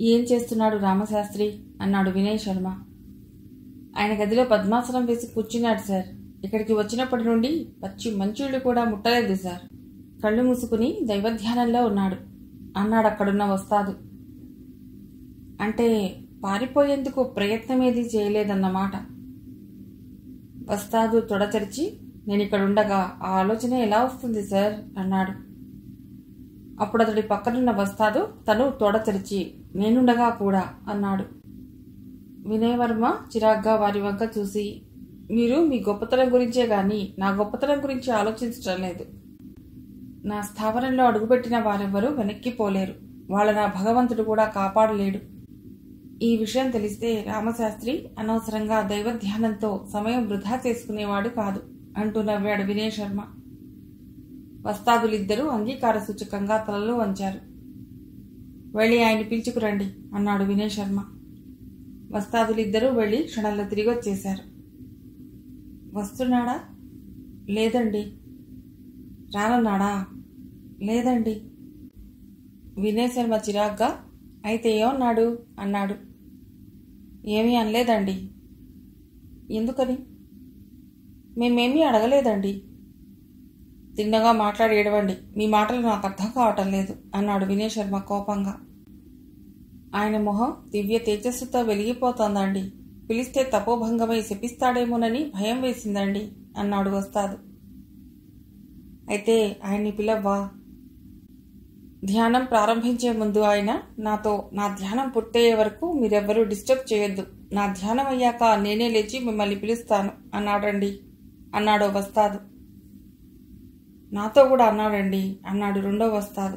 ఏం చేస్తున్నాడు రామశాస్త్రి అన్నాడు వినయ్ శర్మ ఆయన గదిలో పద్మాసనం వేసి కూర్చున్నాడు సార్ ఇక్కడికి వచ్చినప్పటి నుండి పచ్చి మంచూళ్ళు కూడా ముట్టలేదు సార్ కళ్ళు మూసుకుని దైవధ్యానంలో ఉన్నాడు అన్నాడు అక్కడున్న వస్తాదు అంటే పారిపోయేందుకు ప్రయత్నమేదీ చేయలేదన్నమాట వస్తాదు తొడచరిచి నేను ఇక్కడ ఉండగా ఆ ఆలోచన ఎలా వస్తుంది సార్ అన్నాడు అప్పుడు అతడి పక్కనున్న వస్తాదు తను తోడ తెరిచి నేనుండగా కూడా అన్నాడు వినయవర్మ చిరాగ్గా వారి వంక చూసి మీరు మీ గొప్పతనం గురించే గాని నా గొప్పతనం గురించి ఆలోచించటం లేదు నా స్థావరంలో అడుగుపెట్టిన వారెవ్వరూ వెనక్కిపోలేరు వాళ్ళ నా భగవంతుడు కూడా కాపాడలేడు ఈ విషయం తెలిస్తే రామశాస్త్రి అనవసరంగా దైవ ధ్యానంతో సమయం వృధా చేసుకునేవాడు కాదు అంటూ నవ్వాడు వినయ్ శర్మ వస్తాదులిద్దరూ అంగీకార సూచకంగా తలలు వంచారు వెళ్ళి ఆయన్ని పిలుచుకురండి అన్నాడు వినయ్ శర్మ వస్తాదులిద్దరూ వెళ్ళి క్షణంలో తిరిగి వచ్చేశారు వస్తున్నాడా లేదండి రానున్నాడా లేదండి వినయ్ శర్మ చిరాగ్గా అయితే ఏమన్నాడు అన్నాడు ఏమీ అనలేదండి ఎందుకని మేమేమీ అడగలేదండి తిన్నగా మాట్లాడి ఏడవండి మీ మాటలు నాకు అర్థం కావటం లేదు అన్నాడు వినయ్ శర్మ కోపంగా ఆయన మొహం దివ్య తేజస్సుతో వెలిగిపోతోందండి పిలిస్తే తపోభంగమై శపిస్తాడేమోనని భయం వేసిందండి అన్నాడు వస్తాదు అయితే ఆయన్ని పిలవ్వా ధ్యానం ప్రారంభించే ముందు ఆయన నాతో నా ధ్యానం పూర్తయ్యే వరకు మీరెవ్వరూ డిస్టర్బ్ చేయొద్దు నా ధ్యానం అయ్యాక నేనే లేచి మిమ్మల్ని పిలుస్తాను అన్నాడండి అన్నాడో వస్తాదు నాతో కూడా అన్నాడండి అన్నాడు రెండో వస్తాదు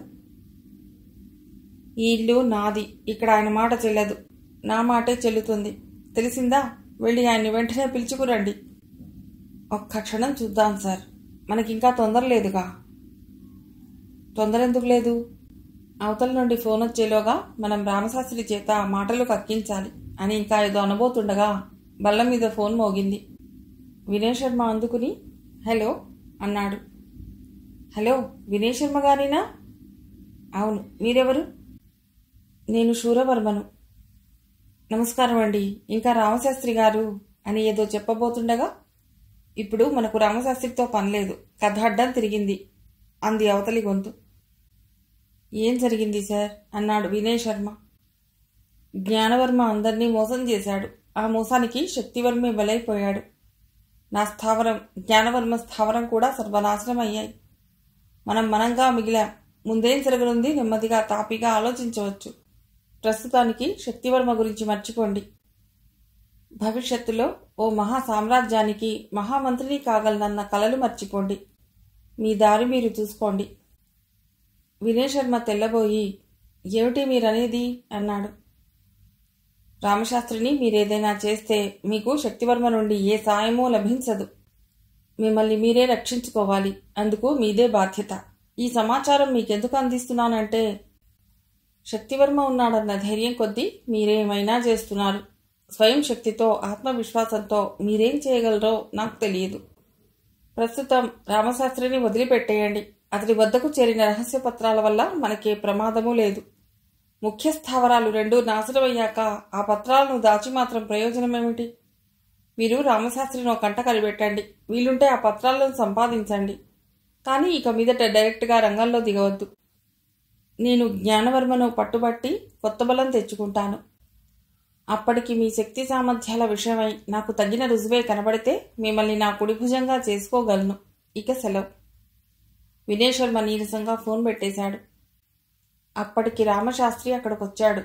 ఈ ఇల్లు నాది ఇక్కడ ఆయన మాట చెల్లదు నా మాటే చెల్లుతుంది తెలిసిందా వెళ్ళి ఆయన్ని వెంటనే పిలుచుకురండి ఒక్క క్షణం చూద్దాం సార్ మనకింకా తొందర లేదుగా తొందర ఎందుకు లేదు అవతల నుండి ఫోన్ వచ్చేలోగా మనం రామశాస్త్రి చేత ఆ మాటలు కక్కించాలి అని ఇంకా ఏదో అనబోతుండగా బల్ల మీద ఫోన్ మోగింది వినయ్ శర్మ అందుకుని హలో అన్నాడు హలో వినయ్ శర్మ గారినా అవును మీరెవరు నేను శూరవర్మను నమస్కారం అండి ఇంకా రామశాస్త్రి గారు అని ఏదో చెప్పబోతుండగా ఇప్పుడు మనకు రామశాస్త్రితో పనిలేదు కథ అడ్డం తిరిగింది అంది అవతలి గొంతు ఏం జరిగింది సార్ అన్నాడు వినయ్ శర్మ జ్ఞానవర్మ అందరినీ మోసం చేశాడు ఆ మోసానికి శక్తివర్మే బలైపోయాడు నా స్థావరం జ్ఞానవర్మ స్థావరం కూడా సర్వనాశనం అయ్యాయి మనం మనంగా మిగిలాం ముందేం జరగనుంది నెమ్మదిగా తాపిగా ఆలోచించవచ్చు ప్రస్తుతానికి శక్తివర్మ గురించి మర్చిపోండి భవిష్యత్తులో ఓ మహా సామ్రాజ్యానికి మహామంత్రిని కాగలనన్న కలలు మర్చిపోండి మీ దారి మీరు చూసుకోండి వినయ్ శర్మ తెల్లబోయి ఏమిటి మీరనేది అన్నాడు రామశాస్త్రిని మీరేదైనా చేస్తే మీకు శక్తివర్మ నుండి ఏ సాయమూ లభించదు మిమ్మల్ని మీరే రక్షించుకోవాలి అందుకు మీదే బాధ్యత ఈ సమాచారం మీకెందుకు అందిస్తున్నానంటే శక్తివర్మ ఉన్నాడన్న ధైర్యం కొద్దీ మీరేమైనా చేస్తున్నారు స్వయం శక్తితో ఆత్మవిశ్వాసంతో మీరేం చేయగలరో నాకు తెలియదు ప్రస్తుతం రామశాస్త్రిని వదిలిపెట్టేయండి అతడి వద్దకు చేరిన రహస్య పత్రాల వల్ల మనకే ప్రమాదమూ లేదు ముఖ్య స్థావరాలు రెండూ నాశనమయ్యాక ఆ పత్రాలను దాచి మాత్రం ప్రయోజనమేమిటి మీరు రామశాస్త్రిని ఒక కంట కనిపెట్టండి వీలుంటే ఆ పత్రాలను సంపాదించండి కానీ ఇక మీదట డైరెక్ట్గా రంగంలో దిగవద్దు నేను జ్ఞానవర్మను పట్టుబట్టి కొత్త బలం తెచ్చుకుంటాను అప్పటికి మీ శక్తి సామర్థ్యాల విషయమై నాకు తగిన రుజువే కనబడితే మిమ్మల్ని నా కుడి భుజంగా చేసుకోగలను ఇక సెలవు వినయ్ శర్మ నీరసంగా ఫోన్ పెట్టేశాడు అప్పటికి రామశాస్త్రి అక్కడికొచ్చాడు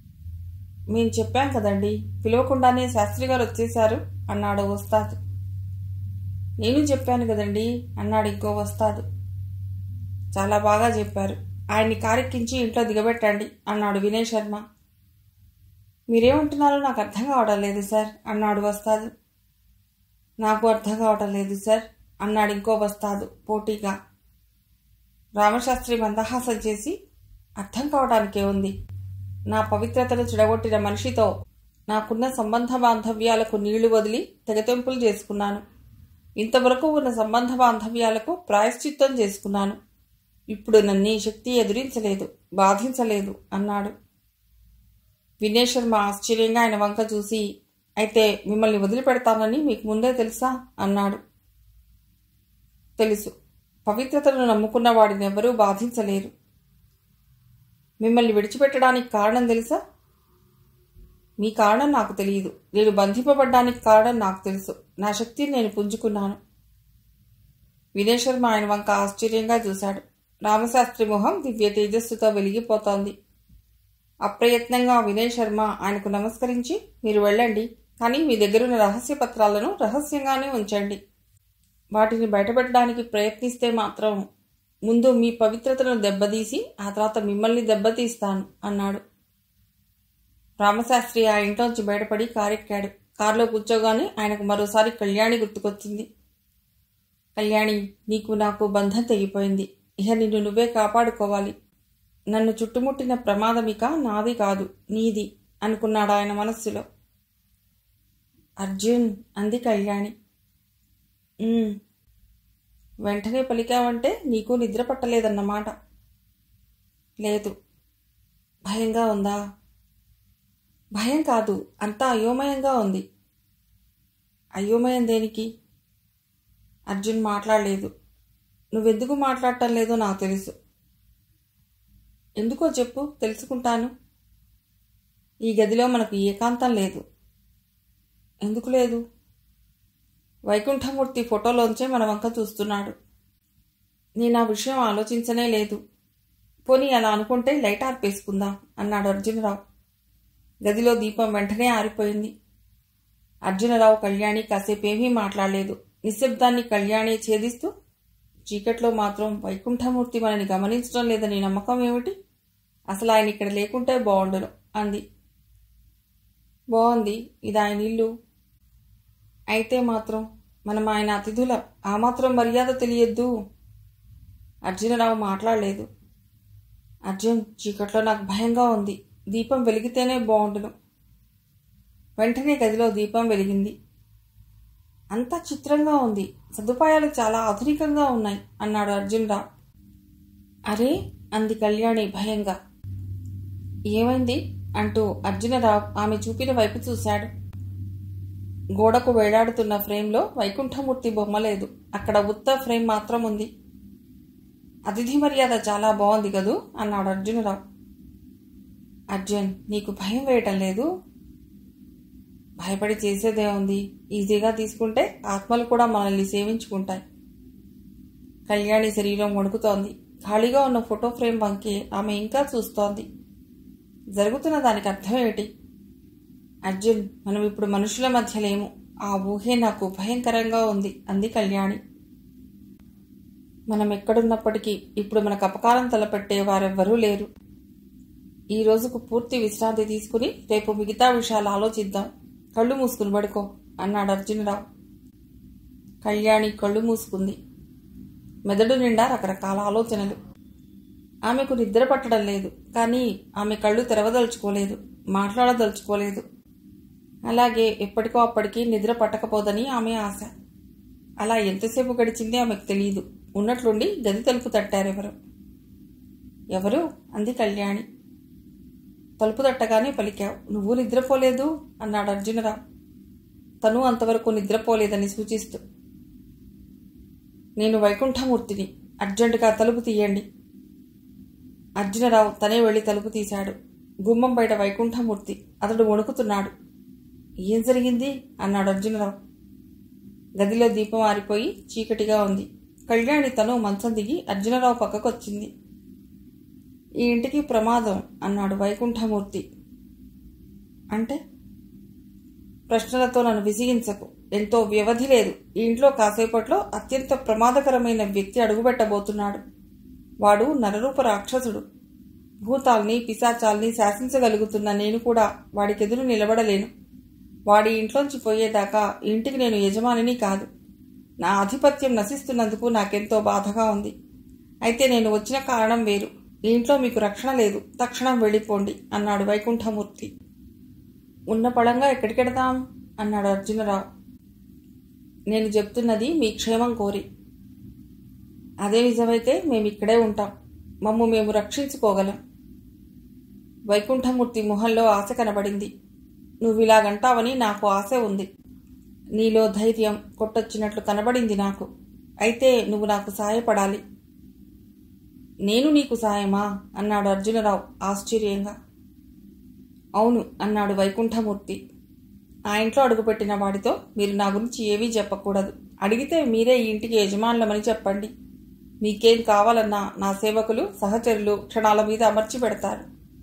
మేం చెప్పాం కదండి పిలవకుండానే శాస్త్రి గారు వచ్చేశారు అన్నాడు వస్తాదు నేను చెప్పాను కదండి అన్నాడు ఇంకో వస్తాదు చాలా బాగా చెప్పారు ఆయన్ని కారెక్కించి ఇంట్లో దిగబెట్టండి అన్నాడు వినయ్ శర్మ మీరేమంటున్నారో నాకు అర్థం కావడం లేదు సార్ అన్నాడు వస్తాదు నాకు అర్థం కావటం లేదు సార్ అన్నాడు ఇంకో వస్తాదు పోటీగా రామశాస్త్రి మందహాసం చేసి అర్థం కావడానికే ఉంది నా పవిత్రతను చెడగొట్టిన మనిషితో నాకున్న సంబంధ బాంధవ్యాలకు నీళ్లు వదిలి తెగతెంపులు చేసుకున్నాను ఇంతవరకు ఉన్న సంబంధ బాంధవ్యాలకు ప్రాయశ్చిత్తం చేసుకున్నాను ఇప్పుడు నన్ను ఈ శక్తి ఎదురించలేదు బాధించలేదు అన్నాడు వినయ్ శర్మ ఆశ్చర్యంగా ఆయన వంక చూసి అయితే మిమ్మల్ని వదిలిపెడతానని మీకు ముందే తెలుసా అన్నాడు తెలుసు పవిత్రతను నమ్ముకున్న వాడిని ఎవరూ బాధించలేరు మిమ్మల్ని విడిచిపెట్టడానికి కారణం తెలుసా మీ కారణం నాకు తెలియదు నేను బంధింపబడ్డానికి కారణం నాకు తెలుసు నా శక్తిని నేను పుంజుకున్నాను వినయ్ శర్మ ఆయన వంక ఆశ్చర్యంగా చూశాడు రామశాస్త్రి మొహం దివ్య తేజస్సుతో వెలిగిపోతోంది అప్రయత్నంగా వినయ్ శర్మ ఆయనకు నమస్కరించి మీరు వెళ్ళండి కానీ మీ దగ్గరున్న రహస్య పత్రాలను రహస్యంగానే ఉంచండి వాటిని బయటపెట్టడానికి ప్రయత్నిస్తే మాత్రం ముందు మీ పవిత్రతను దెబ్బతీసి ఆ తర్వాత మిమ్మల్ని దెబ్బతీస్తాను అన్నాడు రామశాస్త్రి ఆ ఇంట్లోంచి బయటపడి కారెక్కాడు కారులో కూర్చోగానే ఆయనకు మరోసారి కళ్యాణి గుర్తుకొచ్చింది కళ్యాణి నీకు నాకు బంధం తెగిపోయింది ఇహ నిన్ను నువ్వే కాపాడుకోవాలి నన్ను చుట్టుముట్టిన ప్రమాదమిక నాది కాదు నీది అనుకున్నాడు ఆయన మనస్సులో అర్జున్ అంది కళ్యాణి "ఉమ్." వెంటనే పలికావంటే నీకు నిద్ర పట్టలేదన్నమాట లేదు భయంగా ఉందా భయం కాదు అంతా అయోమయంగా ఉంది అయోమయం దేనికి అర్జున్ మాట్లాడలేదు నువ్వెందుకు మాట్లాడటం లేదో నాకు తెలుసు ఎందుకో చెప్పు తెలుసుకుంటాను ఈ గదిలో మనకు ఏకాంతం లేదు ఎందుకు లేదు వైకుంఠమూర్తి ఫోటోలోంచే మన వంక చూస్తున్నాడు నేను ఆ విషయం ఆలోచించనే లేదు పోనీ అలా అనుకుంటే లైట్ ఆర్పేసుకుందాం అన్నాడు అర్జునరావు గదిలో దీపం వెంటనే ఆరిపోయింది అర్జునరావు కళ్యాణి కాసేపేమీ మాట్లాడలేదు నిశ్శబ్దాన్ని కళ్యాణి ఛేదిస్తూ చీకట్లో మాత్రం వైకుంఠమూర్తి మనని గమనించడం లేదని నమ్మకం ఏమిటి అసలు ఆయన ఇక్కడ లేకుంటే బాగుండును అంది బాగుంది ఇది ఆయన ఇల్లు అయితే మాత్రం మనం ఆయన అతిథులం ఆ మాత్రం మర్యాద తెలియద్దు అర్జునరావు మాట్లాడలేదు అర్జున్ చీకట్లో నాకు భయంగా ఉంది దీపం వెలిగితేనే బాగుండును వెంటనే గదిలో దీపం వెలిగింది అంతా చిత్రంగా ఉంది సదుపాయాలు చాలా ఆధునికంగా ఉన్నాయి అన్నాడు అర్జున్ రావు అరే అంది కళ్యాణి భయంగా ఏమైంది అంటూ అర్జునరావు ఆమె చూపిన వైపు చూశాడు గోడకు వేలాడుతున్న ఫ్రేమ్లో వైకుంఠమూర్తి బొమ్మ లేదు అక్కడ ఉత్త ఫ్రేమ్ మాత్రం ఉంది అతిథి మర్యాద చాలా బాగుంది కదూ అన్నాడు అర్జునరావు అర్జున్ నీకు భయం వేయటం లేదు భయపడి చేసేదే ఉంది ఈజీగా తీసుకుంటే ఆత్మలు కూడా మనల్ని సేవించుకుంటాయి కళ్యాణి శరీరం వణుకుతోంది ఖాళీగా ఉన్న ఫోటో ఫ్రేమ్ వంకి ఆమె ఇంకా చూస్తోంది జరుగుతున్న దానికి అర్థం ఏమిటి అర్జున్ మనం ఇప్పుడు మనుషుల మధ్య లేము ఆ ఊహే నాకు భయంకరంగా ఉంది అంది కళ్యాణి మనం ఎక్కడున్నప్పటికీ ఇప్పుడు మనకు అపకారం తలపెట్టే వారెవ్వరూ లేరు ఈ రోజుకు పూర్తి విశ్రాంతి తీసుకుని రేపు మిగతా విషయాలు ఆలోచిద్దాం కళ్ళు మూసుకుని పడుకో అన్నాడు అర్జునరావు కళ్యాణి కళ్ళు మూసుకుంది మెదడు నిండా రకరకాల ఆలోచనలు ఆమెకు నిద్ర పట్టడం లేదు కానీ ఆమె కళ్ళు తెరవదలుచుకోలేదు మాట్లాడదలుచుకోలేదు అలాగే ఎప్పటికో అప్పటికి నిద్ర పట్టకపోదని ఆమె ఆశ అలా ఎంతసేపు గడిచింది ఆమెకు తెలియదు ఉన్నట్లుండి గది తలుపు తట్టారెవరు ఎవరు అంది కళ్యాణి తలుపు తట్టగానే పలికావు నువ్వు నిద్రపోలేదు అన్నాడు అర్జునరావు తను అంతవరకు నిద్రపోలేదని సూచిస్తూ నేను వైకుంఠమూర్తిని అర్జెంటుగా తలుపు తీయండి అర్జునరావు తనే వెళ్లి తలుపు తీశాడు గుమ్మం బయట వైకుంఠమూర్తి అతడు వణుకుతున్నాడు ఏం జరిగింది అన్నాడు అర్జునరావు గదిలో దీపం ఆరిపోయి చీకటిగా ఉంది కళ్యాణి తను మంచం దిగి అర్జునరావు పక్కకొచ్చింది ఈ ఇంటికి ప్రమాదం అన్నాడు వైకుంఠమూర్తి అంటే ప్రశ్నలతో నన్ను విసిగించకు ఎంతో వ్యవధి లేదు ఈ ఇంట్లో కాసేపట్లో అత్యంత ప్రమాదకరమైన వ్యక్తి అడుగుపెట్టబోతున్నాడు వాడు నరరూప రాక్షసుడు భూతాల్ని పిశాచాల్ని శాసించగలుగుతున్న నేను కూడా వాడికెదురు నిలబడలేను వాడి ఇంట్లోంచి పోయేదాకా ఈ ఇంటికి నేను యజమానిని కాదు నా ఆధిపత్యం నశిస్తున్నందుకు నాకెంతో బాధగా ఉంది అయితే నేను వచ్చిన కారణం వేరు ఈ ఇంట్లో మీకు రక్షణ లేదు తక్షణం వెళ్ళిపోండి అన్నాడు వైకుంఠమూర్తి ఉన్న పడంగా ఎక్కడికెడతాం అన్నాడు అర్జునరావు నేను చెప్తున్నది మీ క్షేమం కోరి అదే నిజమైతే మేము ఇక్కడే ఉంటాం మమ్ము మేము రక్షించుకోగలం వైకుంఠమూర్తి మొహంలో ఆశ కనబడింది నువ్విలాగంటావని నాకు ఆశ ఉంది నీలో ధైర్యం కొట్టొచ్చినట్లు కనబడింది నాకు అయితే నువ్వు నాకు సాయపడాలి నేను నీకు సాయమా అన్నాడు అర్జునరావు ఆశ్చర్యంగా అవును అన్నాడు వైకుంఠమూర్తి ఆ ఇంట్లో అడుగుపెట్టిన వాడితో మీరు నా గురించి ఏమీ చెప్పకూడదు అడిగితే మీరే ఈ ఇంటికి యజమానులమని చెప్పండి మీకేం కావాలన్నా నా సేవకులు సహచరులు క్షణాల మీద అమర్చి పెడతారు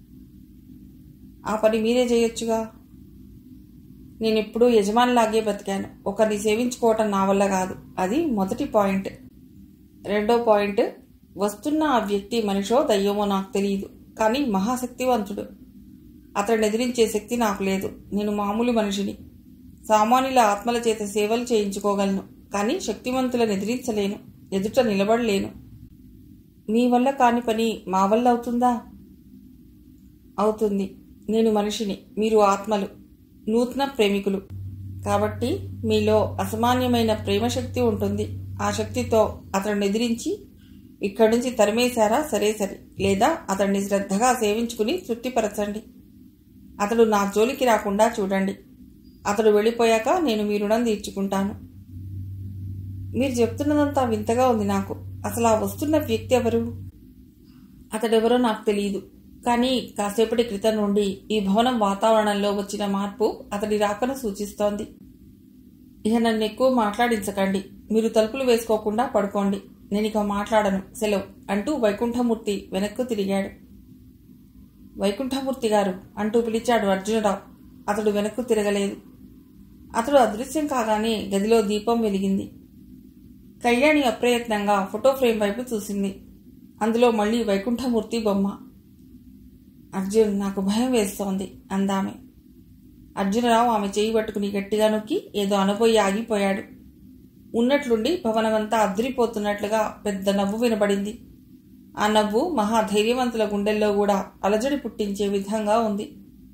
ఆ పని మీరే చేయొచ్చుగా నేనెప్పుడూ యజమానిలాగే బతికాను ఒకరిని సేవించుకోవటం నా వల్ల కాదు అది మొదటి పాయింట్ రెండో పాయింట్ వస్తున్న ఆ వ్యక్తి మనిషో దయ్యమో నాకు తెలియదు కానీ మహాశక్తివంతుడు అతడిని ఎదిరించే శక్తి నాకు లేదు నేను మామూలు మనిషిని సామాన్యుల ఆత్మల చేత సేవలు చేయించుకోగలను కానీ శక్తివంతులను ఎదిరించలేను ఎదుట నిలబడలేను మీ వల్ల కాని పని మా వల్ల అవుతుందా అవుతుంది నేను మనిషిని మీరు ఆత్మలు నూతన ప్రేమికులు కాబట్టి మీలో అసామాన్యమైన ప్రేమశక్తి ఉంటుంది ఆ శక్తితో అతడిని ఎదిరించి ఇక్కడి నుంచి తరిమేశారా సరే సరే లేదా అతడిని శ్రద్ధగా సేవించుకుని తృప్తిపరచండి అతడు నా జోలికి రాకుండా చూడండి అతడు వెళ్ళిపోయాక నేను మీ రుణం తీర్చుకుంటాను మీరు చెప్తున్నదంతా వింతగా ఉంది నాకు అసలు ఆ వస్తున్న వ్యక్తి ఎవరు అతడెవరో నాకు తెలియదు కానీ కాసేపటి క్రితం నుండి ఈ భవనం వాతావరణంలో వచ్చిన మార్పు అతడి రాకను సూచిస్తోంది ఇక నన్ను ఎక్కువ మాట్లాడించకండి మీరు తలుపులు వేసుకోకుండా పడుకోండి నేను ఇక మాట్లాడను సెలవు అంటూ వైకుంఠమూర్తి వెనక్కు తిరిగాడు వైకుంఠమూర్తి గారు అంటూ పిలిచాడు అర్జునరావు అతడు వెనక్కు తిరగలేదు అతడు అదృశ్యం కాగానే గదిలో దీపం వెలిగింది కళ్యాణి అప్రయత్నంగా ఫోటో ఫ్రేమ్ వైపు చూసింది అందులో మళ్ళీ వైకుంఠమూర్తి బొమ్మ అర్జున్ నాకు భయం వేస్తోంది అందామె అర్జునరావు ఆమె చేయి పట్టుకుని గట్టిగా నొక్కి ఏదో అనుపోయి ఆగిపోయాడు ఉన్నట్లుండి భవనమంతా అద్రిపోతున్నట్లుగా పెద్ద నవ్వు వినపడింది ఆ నవ్వు మహా ధైర్యవంతుల గుండెల్లో కూడా అలజడి పుట్టించే విధంగా ఉంది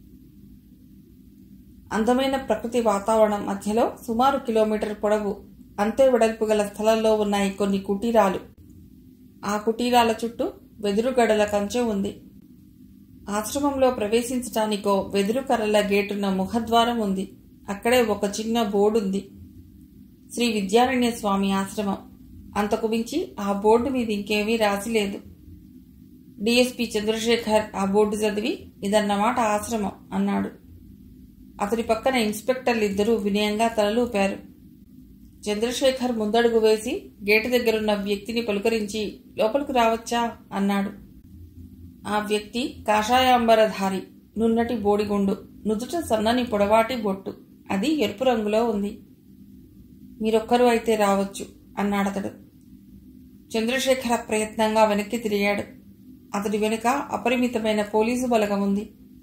అందమైన ప్రకృతి వాతావరణం మధ్యలో సుమారు కిలోమీటర్ పొడవు అంతే వెడల్పు గల స్థలంలో ఉన్నాయి కొన్ని కుటీరాలు ఆ కుటీరాల చుట్టూ వెదురు గడల కంచె ఉంది ఆశ్రమంలో ప్రవేశించటానికో వెదురు కర్రల గేటున్న ముఖద్వారం ఉంది అక్కడే ఒక చిన్న బోర్డుంది శ్రీ విద్యారణ్య స్వామి ఆశ్రమం అంతకు మించి ఆ బోర్డు మీద ఇంకేమీ రాసిలేదు డిఎస్పి చంద్రశేఖర్ ఆ బోర్డు చదివి ఇదన్నమాట ఆశ్రమం అన్నాడు అతడి పక్కన ఇన్స్పెక్టర్లు ఇద్దరూ వినయంగా తలలూపారు చంద్రశేఖర్ ముందడుగు వేసి గేటు దగ్గరున్న వ్యక్తిని పలుకరించి లోపలికి రావచ్చా అన్నాడు ఆ వ్యక్తి కాషాయాంబరధారి నున్నటి బోడిగుండు నుదుట సన్నని పొడవాటి బొట్టు అది ఎరుపు రంగులో ఉంది మీరొక్కరు అయితే రావచ్చు అన్నాడతడు చంద్రశేఖర ప్రయత్నంగా వెనక్కి తిరిగాడు అతడి వెనుక అపరిమితమైన పోలీసు బలగం ఉంది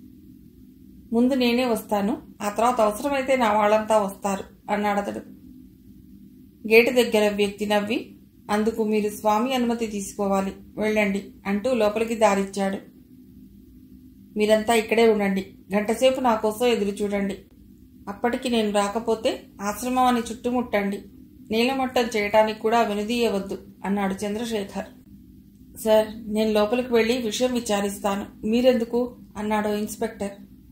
ముందు నేనే వస్తాను ఆ తర్వాత అవసరమైతే నా వాళ్ళంతా వస్తారు అన్నాడతడు గేటు దగ్గర వ్యక్తి నవ్వి అందుకు మీరు స్వామి అనుమతి తీసుకోవాలి వెళ్ళండి అంటూ లోపలికి దారిచ్చాడు మీరంతా ఇక్కడే ఉండండి గంటసేపు నా కోసం ఎదురు చూడండి అప్పటికి నేను రాకపోతే ఆశ్రమాన్ని చుట్టుముట్టండి నీలమట్టం చేయటానికి కూడా వెనుదీయవద్దు అన్నాడు చంద్రశేఖర్ సార్ నేను లోపలికి వెళ్ళి విషయం విచారిస్తాను మీరెందుకు అన్నాడు ఇన్స్పెక్టర్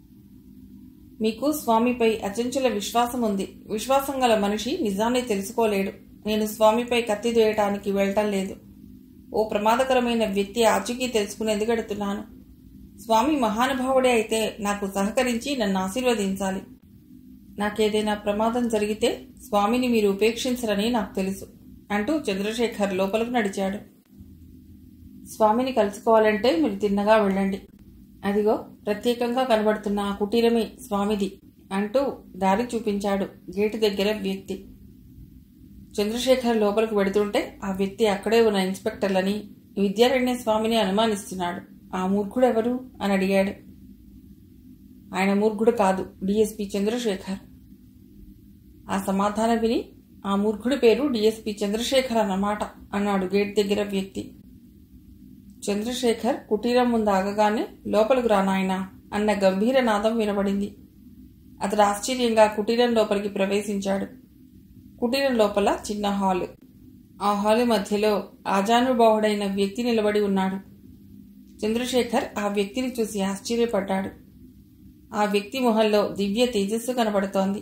మీకు స్వామిపై అచంచల విశ్వాసం ఉంది విశ్వాసం గల మనిషి నిజాన్ని తెలుసుకోలేడు నేను స్వామిపై కత్తి దూయటానికి వెళ్ళటం లేదు ఓ ప్రమాదకరమైన వ్యక్తి ఆచూకీ తెలుసుకునేందుకు ఎడుతున్నాను స్వామి మహానుభావుడే అయితే నాకు సహకరించి నన్ను ఆశీర్వదించాలి నాకేదైనా ప్రమాదం జరిగితే స్వామిని మీరు ఉపేక్షించరని నాకు తెలుసు అంటూ చంద్రశేఖర్ లోపలకు నడిచాడు స్వామిని కలుసుకోవాలంటే మీరు తిన్నగా వెళ్ళండి అదిగో ప్రత్యేకంగా కనబడుతున్న ఆ కుటీరమే స్వామిది అంటూ దారి చూపించాడు గేటు దగ్గర వ్యక్తి చంద్రశేఖర్ లోపలికి వెడుతుంటే ఆ వ్యక్తి అక్కడే ఉన్న ఇన్స్పెక్టర్లని విద్యారణ్య స్వామిని అనుమానిస్తున్నాడు ఆ మూర్ఖుడెవరు అని అడిగాడు ఆయన మూర్ఖుడు కాదు డిఎస్పి చంద్రశేఖర్ ఆ సమాధానం విని ఆ మూర్ఖుడి పేరు డిఎస్పి చంద్రశేఖర్ అన్నమాట అన్నాడు గేట్ దగ్గర వ్యక్తి చంద్రశేఖర్ కుటీరం ముందు ఆగగానే లోపలికి రా నాయనా అన్న గంభీర నాదం వినబడింది అతడు ఆశ్చర్యంగా కుటీరం లోపలికి ప్రవేశించాడు కుటీరం లోపల చిన్న హాలు ఆ హాలు మధ్యలో ఆజానుబాహుడైన వ్యక్తి నిలబడి ఉన్నాడు చంద్రశేఖర్ ఆ వ్యక్తిని చూసి ఆశ్చర్యపడ్డాడు ఆ వ్యక్తి మొహంలో దివ్య తేజస్సు కనబడుతోంది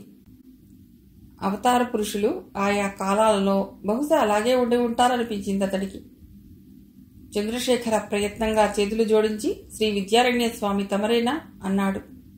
అవతార పురుషులు ఆయా కాలాలలో బహుశా అలాగే ఉండి ఉంటారనిపించింది అతడికి చంద్రశేఖర ప్రయత్నంగా చేతులు జోడించి శ్రీ విద్యారణ్య స్వామి తమరేనా అన్నాడు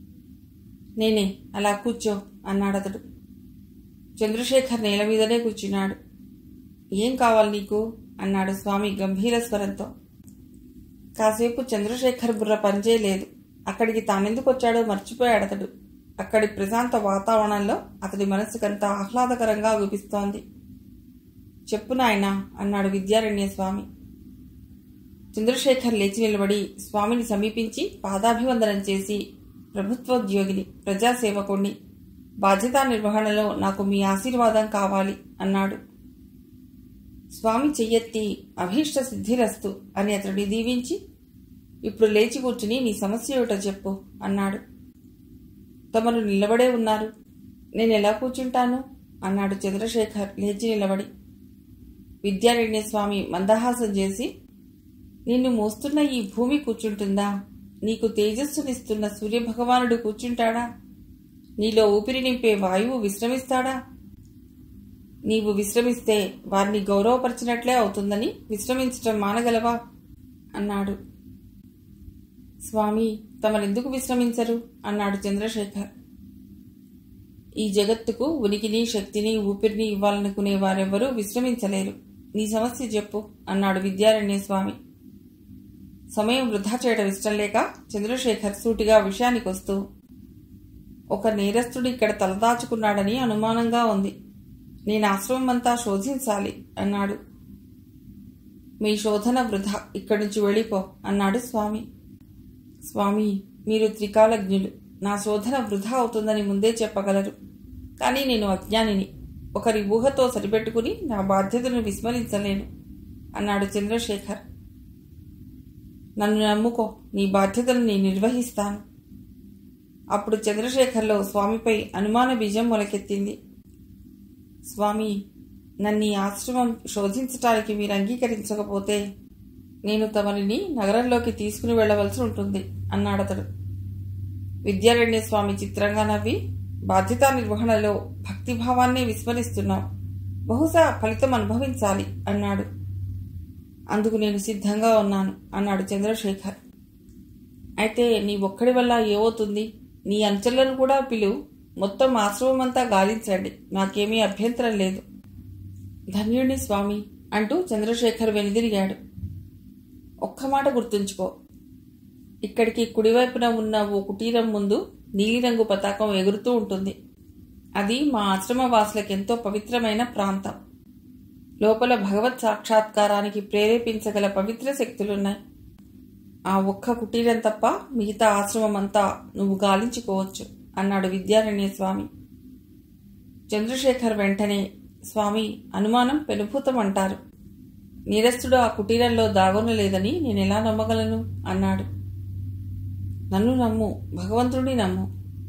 నేనే అలా కూర్చో అన్నాడతడు చంద్రశేఖర్ నేల మీదనే కూర్చున్నాడు ఏం కావాలి నీకు అన్నాడు స్వామి గంభీర స్వరంతో కాసేపు చంద్రశేఖర్ బుర్ర పనిచేయలేదు అక్కడికి తానెందుకు వచ్చాడో మర్చిపోయాడతడు అక్కడి ప్రశాంత వాతావరణంలో అతడి మనస్సుకంతా ఆహ్లాదకరంగా గుపిస్తోంది చెప్పు నాయనా అన్నాడు విద్యారణ్య స్వామి చంద్రశేఖర్ లేచి నిలబడి స్వామిని సమీపించి పాదాభివందనం చేసి ప్రభుత్వోద్యోగిని ప్రజాసేవకుణ్ణి బాధ్యతా నిర్వహణలో నాకు మీ ఆశీర్వాదం కావాలి అన్నాడు స్వామి చెయ్యెత్తి అభీష్ట సిద్ధిరస్తు అని అతడిని దీవించి ఇప్పుడు లేచి కూర్చుని నీ సమస్య ఏమిటో చెప్పు అన్నాడు తమను నిలబడే ఉన్నారు నేను ఎలా కూర్చుంటాను అన్నాడు చంద్రశేఖర్ లేచి నిలబడి విద్యారణ్య స్వామి మందహాసం చేసి నిన్ను మోస్తున్న ఈ భూమి కూర్చుంటుందా నీకు తేజస్సునిస్తున్న సూర్యభగవానుడు కూర్చుంటాడా నీలో ఊపిరి నింపే వాయువు విశ్రమిస్తాడా నీవు విశ్రమిస్తే వారిని గౌరవపరిచినట్లే అవుతుందని విశ్రమించటం మానగలవా అన్నాడు స్వామి తమరెందుకు విశ్రమించరు అన్నాడు చంద్రశేఖర్ ఈ జగత్తుకు ఉనికిని శక్తిని ఊపిరిని ఇవ్వాలనుకునే వారెవ్వరూ విశ్రమించలేరు నీ సమస్య చెప్పు అన్నాడు విద్యారణ్య స్వామి సమయం వృధా చేయడం ఇష్టం లేక చంద్రశేఖర్ సూటిగా విషయానికి వస్తూ ఒక నేరస్తుడు ఇక్కడ తలదాచుకున్నాడని అనుమానంగా ఉంది నేను ఆశ్రమం అంతా శోధించాలి అన్నాడు మీ శోధన వృధా ఇక్కడి నుంచి వెళ్ళిపో అన్నాడు స్వామి స్వామి మీరు త్రికాలజ్ఞులు నా శోధన వృధా అవుతుందని ముందే చెప్పగలరు కానీ నేను అజ్ఞానిని ఒకరి ఊహతో సరిపెట్టుకుని నా బాధ్యతను విస్మరించలేను అన్నాడు చంద్రశేఖర్ నన్ను నమ్ముకో నీ బాధ్యతను నేను నిర్వహిస్తాను అప్పుడు చంద్రశేఖర్లో స్వామిపై అనుమాన బీజం మొలకెత్తింది స్వామి నన్ను ఈ ఆశ్రమం శోధించటానికి మీరు అంగీకరించకపోతే నేను తమరిని నగరంలోకి తీసుకుని వెళ్ళవలసి ఉంటుంది అన్నాడతడు విద్యారణ్య స్వామి చిత్రంగా నవ్వి బాధ్యతా నిర్వహణలో భక్తిభావాన్నే విస్మరిస్తున్నాం బహుశా ఫలితం అనుభవించాలి అన్నాడు అందుకు నేను సిద్ధంగా ఉన్నాను అన్నాడు చంద్రశేఖర్ అయితే నీ ఒక్కడి వల్ల ఏమవుతుంది నీ అంచెలను కూడా పిలువు మొత్తం ఆశ్రమం అంతా గాలించండి నాకేమీ అభ్యంతరం లేదు ధన్యుణ్ణి స్వామి అంటూ చంద్రశేఖర్ వెనుదిరిగాడు ఒక్క మాట గుర్తుంచుకో ఇక్కడికి కుడివైపున ఉన్న ఓ కుటీరం ముందు నీలిరంగు పతాకం ఎగురుతూ ఉంటుంది అది మా ఆశ్రమ వాసులకెంతో పవిత్రమైన ప్రాంతం లోపల భగవత్ సాక్షాత్కారానికి ప్రేరేపించగల పవిత్ర శక్తులున్నాయి ఆ ఒక్క కుటీరం తప్ప మిగతా ఆశ్రమం అంతా నువ్వు గాలించుకోవచ్చు అన్నాడు విద్యారణ్య స్వామి చంద్రశేఖర్ వెంటనే స్వామి అనుమానం పెనుభూతం అంటారు నీరస్తుడు ఆ కుటీరంలో దాగొనలేదని నేనెలా నమ్మగలను అన్నాడు నన్ను నమ్ము భగవంతుడిని నమ్ము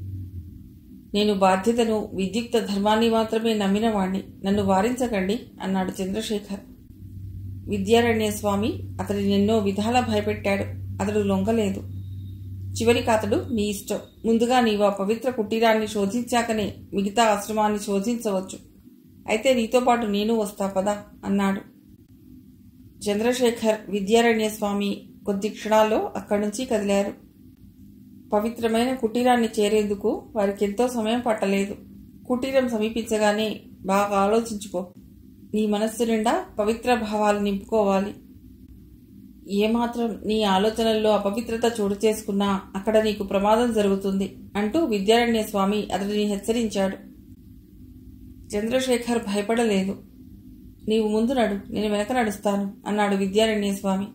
నేను బాధ్యతను విద్యుక్త ధర్మాన్ని మాత్రమే నమ్మిన వాణ్ణి నన్ను వారించకండి అన్నాడు చంద్రశేఖర్ విద్యారణ్య స్వామి అతడిని ఎన్నో విధాలా భయపెట్టాడు అతడు లొంగలేదు చివరికి అతడు నీ ఇష్టం ముందుగా నీవు ఆ పవిత్ర కుటీరాన్ని శోధించాకనే మిగతా ఆశ్రమాన్ని శోధించవచ్చు అయితే నీతో పాటు నేను వస్తా పదా అన్నాడు చంద్రశేఖర్ విద్యారణ్య స్వామి కొద్ది క్షణాల్లో అక్కడి నుంచి కదిలారు పవిత్రమైన కుటీరాన్ని చేరేందుకు వారికి ఎంతో సమయం పట్టలేదు కుటీరం సమీపించగానే బాగా ఆలోచించుకో నీ మనస్సు నిండా పవిత్ర భావాలు నింపుకోవాలి ఏమాత్రం నీ ఆలోచనల్లో అపవిత్రత చోటు చేసుకున్నా అక్కడ నీకు ప్రమాదం జరుగుతుంది అంటూ విద్యారణ్య స్వామి అతడిని హెచ్చరించాడు చంద్రశేఖర్ భయపడలేదు నీవు ముందు నడు నేను వెనక నడుస్తాను అన్నాడు విద్యారణ్య స్వామి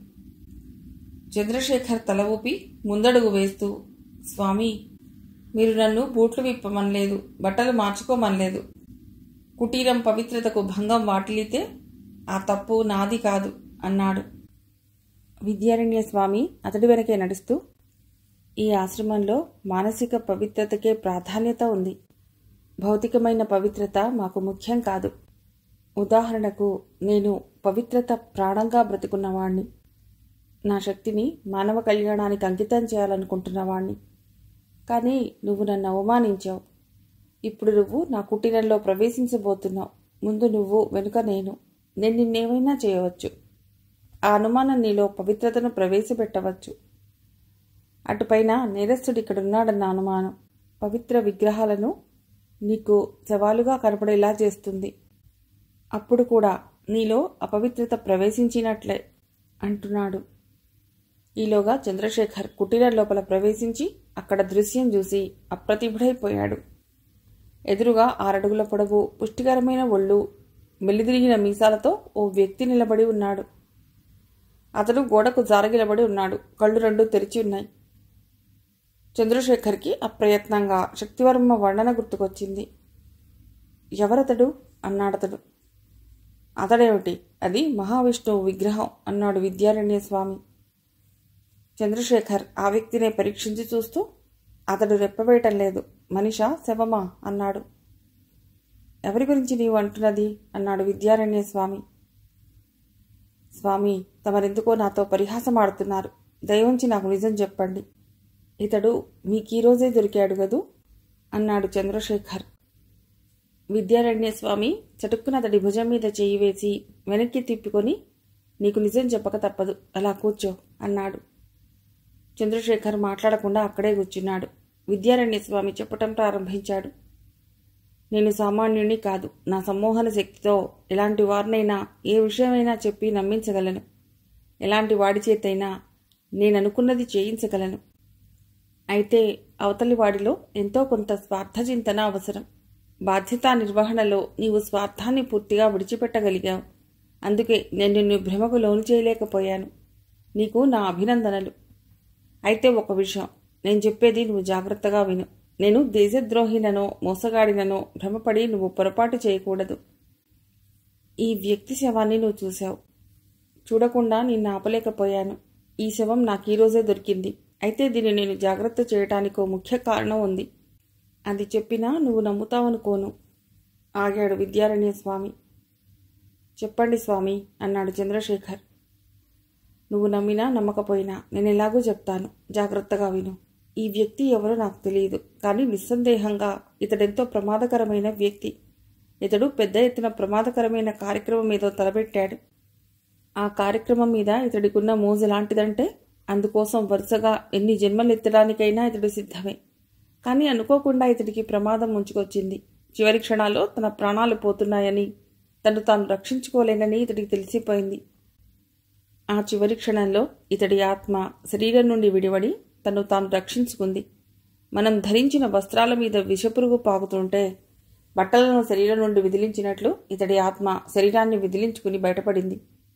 చంద్రశేఖర్ తల ఊపి ముందడుగు వేస్తూ స్వామి మీరు నన్ను బూట్లు విప్పమనలేదు బట్టలు మార్చుకోమనలేదు కుటీరం పవిత్రతకు భంగం వాటిల్లితే ఆ తప్పు నాది కాదు అన్నాడు విద్యారణ్య స్వామి అతడి వెనకే నడుస్తూ ఈ ఆశ్రమంలో మానసిక పవిత్రతకే ప్రాధాన్యత ఉంది భౌతికమైన పవిత్రత మాకు ముఖ్యం కాదు ఉదాహరణకు నేను పవిత్రత ప్రాణంగా బ్రతుకున్నవాణ్ణి నా శక్తిని మానవ కళ్యాణానికి అంకితం చేయాలనుకుంటున్న వాణ్ణి కానీ నువ్వు నన్ను అవమానించావు ఇప్పుడు నువ్వు నా కుటీరంలో ప్రవేశించబోతున్నావు ముందు నువ్వు వెనుక నేను నేను నిన్నేమైనా చేయవచ్చు ఆ అనుమానం నీలో పవిత్రతను ప్రవేశపెట్టవచ్చు అటుపైన నేరస్తుడు ఇక్కడున్నాడన్న అనుమానం పవిత్ర విగ్రహాలను నీకు సవాలుగా కనపడేలా చేస్తుంది అప్పుడు కూడా నీలో అపవిత్రత ప్రవేశించినట్లే అంటున్నాడు ఈలోగా చంద్రశేఖర్ కుటీరం లోపల ప్రవేశించి అక్కడ దృశ్యం చూసి అప్రతిభుడైపోయాడు ఎదురుగా ఆరడుగుల పొడవు పుష్టికరమైన ఒళ్ళు మెల్లిదిరిగిన మీసాలతో ఓ వ్యక్తి నిలబడి ఉన్నాడు అతడు గోడకు జారగిలబడి ఉన్నాడు కళ్ళు రెండు తెరిచి ఉన్నాయి చంద్రశేఖర్కి అప్రయత్నంగా శక్తివర్మ వర్ణన గుర్తుకొచ్చింది ఎవరతడు అన్నాడతడు అతడేమిటి అది మహావిష్ణువు విగ్రహం అన్నాడు విద్యారణ్య స్వామి చంద్రశేఖర్ ఆ వ్యక్తినే పరీక్షించి చూస్తూ అతడు రెప్పవేయటం లేదు మనిషా శవమా అన్నాడు ఎవరి గురించి నీవు అంటున్నది అన్నాడు విద్యారణ్య స్వామి స్వామి తమరెందుకో నాతో పరిహాసమాడుతున్నారు దయవుంచి నాకు నిజం చెప్పండి ఇతడు మీకు ఈ రోజే దొరికాడు గదు అన్నాడు చంద్రశేఖర్ విద్యారణ్య స్వామి చటుక్కున అతడి భుజం మీద చేయి వేసి వెనక్కి తిప్పుకొని నీకు నిజం చెప్పక తప్పదు అలా కూర్చో అన్నాడు చంద్రశేఖర్ మాట్లాడకుండా అక్కడే కూర్చున్నాడు విద్యారణ్య స్వామి చెప్పటం ప్రారంభించాడు నేను సామాన్యుణ్ణి కాదు నా సమ్మోహన శక్తితో ఎలాంటి వారినైనా ఏ విషయమైనా చెప్పి నమ్మించగలను ఎలాంటి వాడి చేతైనా నేను అనుకున్నది చేయించగలను అయితే అవతలి వాడిలో ఎంతో కొంత స్వార్థ చింతన అవసరం బాధ్యతా నిర్వహణలో నీవు స్వార్థాన్ని పూర్తిగా విడిచిపెట్టగలిగావు అందుకే నేను నిన్ను భ్రమకు లోను చేయలేకపోయాను నీకు నా అభినందనలు అయితే ఒక విషయం నేను చెప్పేది నువ్వు జాగ్రత్తగా విను నేను దేశద్రోహిననో మోసగాడిననో భ్రమపడి నువ్వు పొరపాటు చేయకూడదు ఈ వ్యక్తి శవాన్ని నువ్వు చూశావు చూడకుండా నిన్ను ఆపలేకపోయాను ఈ శవం నాకు ఈరోజే దొరికింది అయితే దీన్ని నేను జాగ్రత్త చేయటానికో ముఖ్య కారణం ఉంది అది చెప్పినా నువ్వు నమ్ముతావనుకోను ఆగాడు విద్యారణ్య స్వామి చెప్పండి స్వామి అన్నాడు చంద్రశేఖర్ నువ్వు నమ్మినా నమ్మకపోయినా నేను ఎలాగో చెప్తాను జాగ్రత్తగా విను ఈ వ్యక్తి ఎవరో నాకు తెలియదు కానీ నిస్సందేహంగా ఇతడెంతో ప్రమాదకరమైన వ్యక్తి ఇతడు పెద్ద ఎత్తున ప్రమాదకరమైన కార్యక్రమం ఏదో తలపెట్టాడు ఆ కార్యక్రమం మీద ఇతడికున్న మోజు లాంటిదంటే అందుకోసం వరుసగా ఎన్ని జన్మలు ఎత్తడానికైనా ఇతడు సిద్ధమే కానీ అనుకోకుండా ఇతడికి ప్రమాదం ముంచుకొచ్చింది చివరి క్షణాల్లో తన ప్రాణాలు పోతున్నాయని తను తాను రక్షించుకోలేనని ఇతడికి తెలిసిపోయింది ఆ చివరి క్షణంలో ఇతడి ఆత్మ శరీరం నుండి విడివడి తను తాను రక్షించుకుంది మనం ధరించిన వస్త్రాల మీద విషపురుగు పాకుతుంటే బట్టలను శరీరం నుండి విదిలించినట్లు ఇతడి ఆత్మ శరీరాన్ని విదిలించుకుని బయటపడింది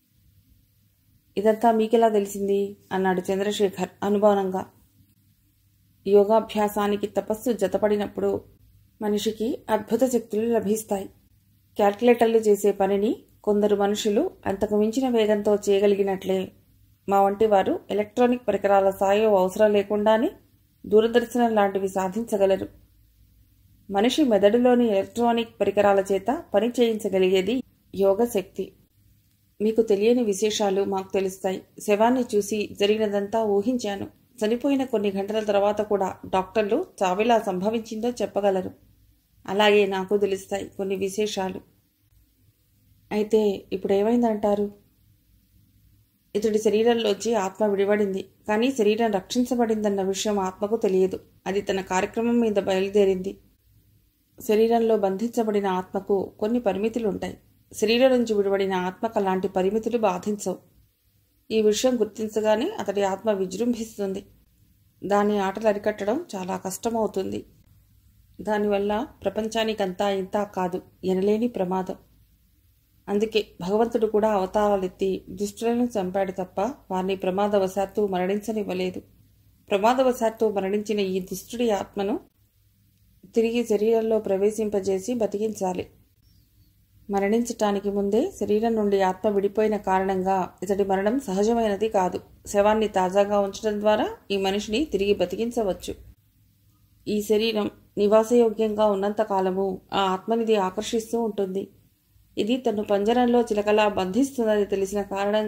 ఇదంతా మీకెలా తెలిసింది అన్నాడు చంద్రశేఖర్ అనుభవనంగా యోగాభ్యాసానికి తపస్సు జతపడినప్పుడు మనిషికి అద్భుత శక్తులు లభిస్తాయి క్యాల్కులేటర్లు చేసే పనిని కొందరు మనుషులు అంతకు మించిన వేగంతో చేయగలిగినట్లే మా వంటి వారు ఎలక్ట్రానిక్ పరికరాల సాయం అవసరం లేకుండానే దూరదర్శనం లాంటివి సాధించగలరు మనిషి మెదడులోని ఎలక్ట్రానిక్ పరికరాల చేత పని చేయించగలిగేది యోగ శక్తి మీకు తెలియని విశేషాలు మాకు తెలుస్తాయి శవాన్ని చూసి జరిగినదంతా ఊహించాను చనిపోయిన కొన్ని గంటల తర్వాత కూడా డాక్టర్లు చావెలా సంభవించిందో చెప్పగలరు అలాగే నాకు తెలుస్తాయి కొన్ని విశేషాలు అయితే ఇప్పుడు ఏమైందంటారు ఇతడి శరీరంలోంచి ఆత్మ విడిపడింది కానీ శరీరం రక్షించబడిందన్న విషయం ఆత్మకు తెలియదు అది తన కార్యక్రమం మీద బయలుదేరింది శరీరంలో బంధించబడిన ఆత్మకు కొన్ని పరిమితులుంటాయి శరీరం నుంచి విడిపడిన ఆత్మకు అలాంటి పరిమితులు బాధించవు ఈ విషయం గుర్తించగానే అతడి ఆత్మ విజృంభిస్తుంది దాని ఆటలు అరికట్టడం చాలా కష్టమవుతుంది దానివల్ల ప్రపంచానికంతా ఇంత కాదు ఎనలేని ప్రమాదం అందుకే భగవంతుడు కూడా అవతారాలెత్తి దుష్టులను చంపాడు తప్ప వారిని ప్రమాదవశాత్తు మరణించనివ్వలేదు ప్రమాదవశాత్తు మరణించిన ఈ దుష్టుడి ఆత్మను తిరిగి శరీరంలో ప్రవేశింపజేసి బతికించాలి మరణించటానికి ముందే శరీరం నుండి ఆత్మ విడిపోయిన కారణంగా ఇతడి మరణం సహజమైనది కాదు శవాన్ని తాజాగా ఉంచడం ద్వారా ఈ మనిషిని తిరిగి బతికించవచ్చు ఈ శరీరం నివాసయోగ్యంగా ఉన్నంత కాలము ఆ ఆత్మనిది ఆకర్షిస్తూ ఉంటుంది ఇది తను పంజరంలో చిలకలా బంధిస్తుందని తెలిసిన కారణంగా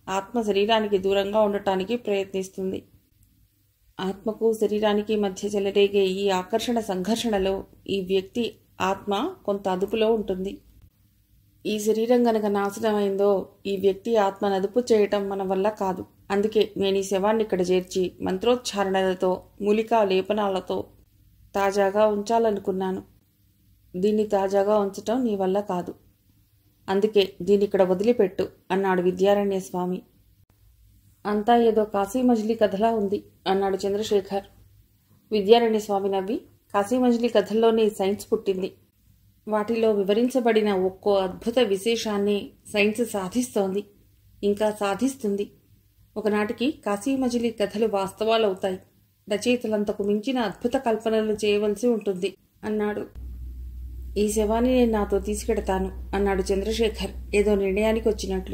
ఆత్మ శరీరానికి దూరంగా ఉండటానికి ప్రయత్నిస్తుంది ఆత్మకు శరీరానికి మధ్య చెలరేగే ఈ ఆకర్షణ సంఘర్షణలో ఈ వ్యక్తి ఆత్మ కొంత అదుపులో ఉంటుంది ఈ శరీరం గనక నాశనమైందో ఈ వ్యక్తి ఆత్మను అదుపు చేయటం మన వల్ల కాదు అందుకే నేను ఈ శవాన్ని ఇక్కడ చేర్చి మంత్రోచ్చారణలతో మూలికా లేపనాలతో తాజాగా ఉంచాలనుకున్నాను దీన్ని తాజాగా ఉంచటం నీ వల్ల కాదు అందుకే దీన్ని ఇక్కడ వదిలిపెట్టు అన్నాడు విద్యారణ్య స్వామి అంతా ఏదో కాశీ మజిలీ కథలా ఉంది అన్నాడు చంద్రశేఖర్ విద్యారణ్య స్వామి నవ్వి కాశీ మజిలీ కథల్లోనే సైన్స్ పుట్టింది వాటిలో వివరించబడిన ఒక్కో అద్భుత విశేషాన్ని సైన్స్ సాధిస్తోంది ఇంకా సాధిస్తుంది ఒకనాటికి కాశీ మజిలీ కథలు వాస్తవాలవుతాయి రచయితలంతకు మించిన అద్భుత కల్పనలు చేయవలసి ఉంటుంది అన్నాడు ఈ శవాన్ని నేను నాతో తీసుకెడతాను అన్నాడు చంద్రశేఖర్ ఏదో నిర్ణయానికి వచ్చినట్లు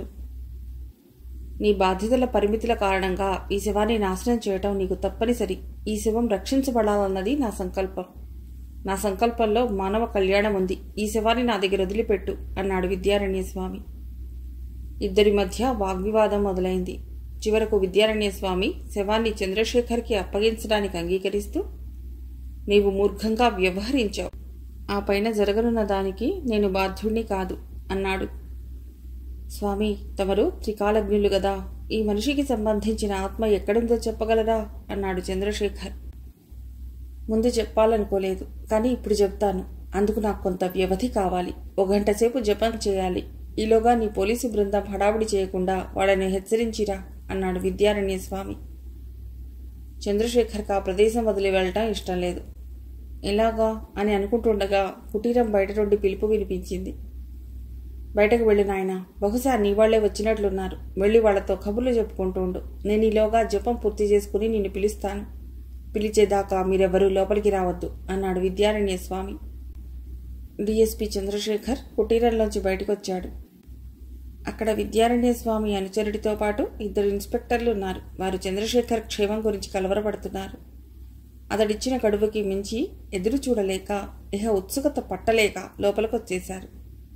నీ బాధ్యతల పరిమితుల కారణంగా ఈ శవాన్ని నాశనం చేయటం నీకు తప్పనిసరి ఈ శవం రక్షించబడాలన్నది నా సంకల్పం నా సంకల్పంలో మానవ కళ్యాణం ఉంది ఈ శవాన్ని నా దగ్గర వదిలిపెట్టు అన్నాడు విద్యారణ్య స్వామి ఇద్దరి మధ్య వాగ్వివాదం మొదలైంది చివరకు విద్యారణ్య స్వామి శవాన్ని చంద్రశేఖర్కి అప్పగించడానికి అంగీకరిస్తూ నీవు మూర్ఖంగా వ్యవహరించావు ఆ పైన జరగనున్న దానికి నేను బాధ్యుణ్ణి కాదు అన్నాడు స్వామి తమరు త్రికాలజ్ఞులు గదా ఈ మనిషికి సంబంధించిన ఆత్మ ఎక్కడుందో చెప్పగలరా అన్నాడు చంద్రశేఖర్ ముందు చెప్పాలనుకోలేదు కానీ ఇప్పుడు చెప్తాను అందుకు నాకు కొంత వ్యవధి కావాలి ఒక గంట సేపు జపం చేయాలి ఈలోగా నీ పోలీసు బృందం హడావుడి చేయకుండా వాళ్ళని హెచ్చరించిరా అన్నాడు విద్యారణ్య స్వామి చంద్రశేఖర్కి ఆ ప్రదేశం వదిలి వెళ్ళటం ఇష్టం లేదు ఎలాగా అని అనుకుంటుండగా కుటీరం బయట నుండి పిలుపు వినిపించింది బయటకు వెళ్ళిన ఆయన బహుశా నీ వాళ్లే వచ్చినట్లున్నారు వెళ్ళి వాళ్లతో కబుర్లు చెప్పుకుంటూ ఉండు నేను ఈలోగా జపం పూర్తి చేసుకుని నిన్ను పిలుస్తాను పిలిచేదాకా మీరెవరూ లోపలికి రావద్దు అన్నాడు విద్యారణ్య స్వామి డిఎస్పి చంద్రశేఖర్ కుటీరంలోంచి బయటకొచ్చాడు అక్కడ విద్యారణ్య స్వామి అనుచరుడితో పాటు ఇద్దరు ఇన్స్పెక్టర్లు ఉన్నారు వారు చంద్రశేఖర్ క్షేమం గురించి కలవరపడుతున్నారు అతడిచ్చిన గడువుకి మించి ఎదురు చూడలేక ఇహ ఉత్సుకత పట్టలేక లోపలికొచ్చేశారు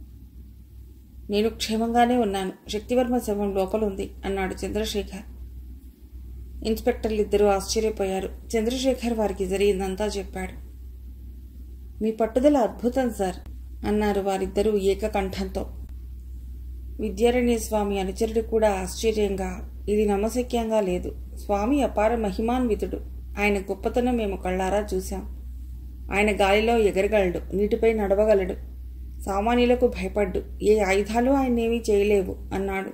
నేను క్షేమంగానే ఉన్నాను శక్తివర్మ శవం లోపలుంది అన్నాడు చంద్రశేఖర్ ఇన్స్పెక్టర్లు ఇద్దరూ ఆశ్చర్యపోయారు చంద్రశేఖర్ వారికి జరిగిందంతా చెప్పాడు మీ పట్టుదల అద్భుతం సార్ అన్నారు వారిద్దరూ ఏకకంఠంతో విద్యారణ్య స్వామి అనుచరుడు కూడా ఆశ్చర్యంగా ఇది నమ్మశక్యంగా లేదు స్వామి అపార మహిమాన్వితుడు ఆయన గొప్పతనం మేము కళ్ళారా చూశాం ఆయన గాలిలో ఎగరగలడు నీటిపై నడవగలడు సామాన్యులకు భయపడ్డు ఏ ఆయుధాలు ఆయన్నేమీ చేయలేవు అన్నాడు